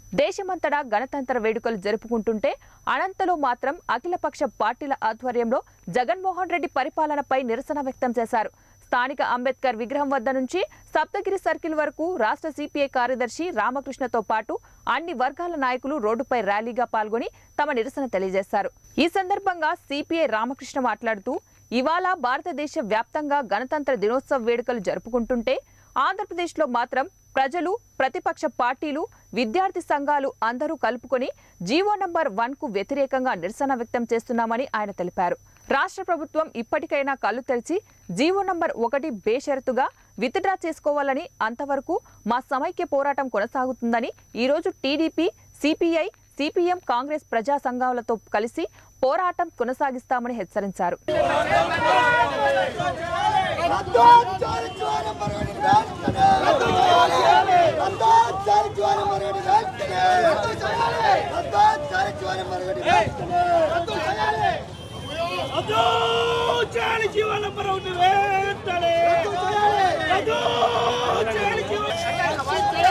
దేశమంతటా గణతంత్ర వేడుకలు జరుపుకుంటుంటే అనంతలో మాత్రం అఖిలపక్ష పార్టీల ఆధ్వర్యంలో జగన్మోహన్ రెడ్డి పరిపాలనపై నిరసన వ్యక్తం చేశారు స్థానిక అంబేద్కర్ విగ్రహం వద్ద నుంచి సప్తగిరి సర్కిల్ వరకు రాష్ట్ర సిపిఐ కార్యదర్శి రామకృష్ణతో పాటు అన్ని వర్గాల నాయకులు రోడ్డుపై ర్యాలీగా పాల్గొని తమ నిరసన తెలియజేశారు ఈ సందర్భంగా సిపిఐ రామకృష్ణ మాట్లాడుతూ ఇవాళ భారతదేశ వ్యాప్తంగా గణతంత్ర దినోత్సవ వేడుకలు జరుపుకుంటుంటే ఆంధ్రప్రదేశ్లో మాత్రం ప్రజలు ప్రతిపక్ష పార్టీలు విద్యార్థి సంఘాలు అందరూ కలుపుకొని జీవో నంబర్ వన్ కు వ్యతిరేకంగా నిరసన వ్యక్తం చేస్తున్నామని ఆయన తెలిపారు రాష్ట్ర ప్రభుత్వం ఇప్పటికైనా కళ్ళు తెరిచి జీవో నంబర్ ఒకటి బేషరతుగా విత్డ్రా చేసుకోవాలని అంతవరకు మా సమైక్య పోరాటం కొనసాగుతుందని ఈరోజు టీడీపీ సిపిఐ సిపిఎం కాంగ్రెస్ ప్రజా సంఘాలతో కలిసి పోరాటం కొనసాగిస్తామని హెచ్చరించారు ಅದು ಚಾಳಿ ಜೀವನ ಬರೋದು ವೇತನೆ ಅದು ಚಾಳಿ ಜೀವನ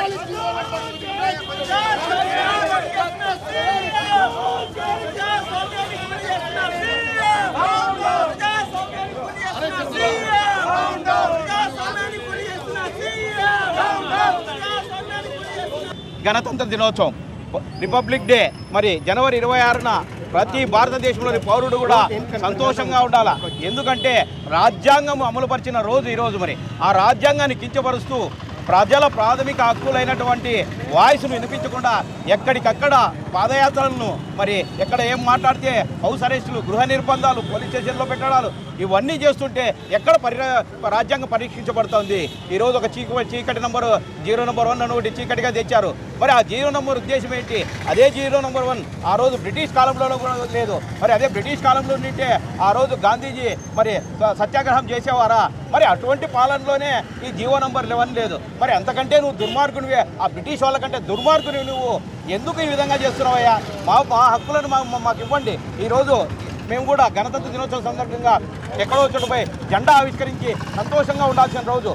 గణతంత్ర దినోత్సవం రిపబ్లిక్ డే మరి జనవరి ఇరవై ఆరున ప్రతి భారతదేశంలోని పౌరుడు కూడా సంతోషంగా ఉండాలా ఎందుకంటే రాజ్యాంగం అమలుపరిచిన రోజు ఈరోజు మరి ఆ రాజ్యాంగాన్ని కించపరుస్తూ ప్రజల ప్రాథమిక హక్కులైనటువంటి వాయిస్ను వినిపించకుండా ఎక్కడికక్కడ పాదయాత్రలను మరి ఎక్కడ ఏం మాట్లాడితే హౌస్ అరెస్టులు గృహ నిర్బంధాలు పోలీస్ స్టేషన్లో పెట్టడాలు ఇవన్నీ చేస్తుంటే ఎక్కడ పరి రాజ్యాంగం పరీక్షించబడుతోంది ఈరోజు ఒక చీక చీకటి నంబరు జీరో నెంబర్ వన్ అని ఒకటి చీకటిగా తెచ్చారు మరి ఆ జీరో నెంబర్ ఉద్దేశం ఏంటి అదే జీరో నెంబర్ వన్ ఆ రోజు బ్రిటిష్ కాలంలో కూడా లేదు మరి అదే బ్రిటిష్ కాలంలో ఉంటే ఆ రోజు గాంధీజీ మరి స- సత్యాగ్రహం చేసేవారా మరి అటువంటి పాలనలోనే ఈ జీవో నంబర్ లెవెన్ లేదు మరి అంతకంటే నువ్వు దుర్మార్గునివే ఆ బ్రిటిష్ వాళ్ళకంటే దుర్మార్గునివి నువ్వు ఎందుకు ఈ విధంగా చేస్తున్నావయ్యా మా మా హక్కులను మా- మా- మాకు ఇవ్వండి ఈరోజు మేము కూడా గణతంత్ర దినోత్సవం సందర్భంగా ఎక్కడో చోటుపై జెండా ఆవిష్కరించి సంతోషంగా ఉండాల్సిన రోజు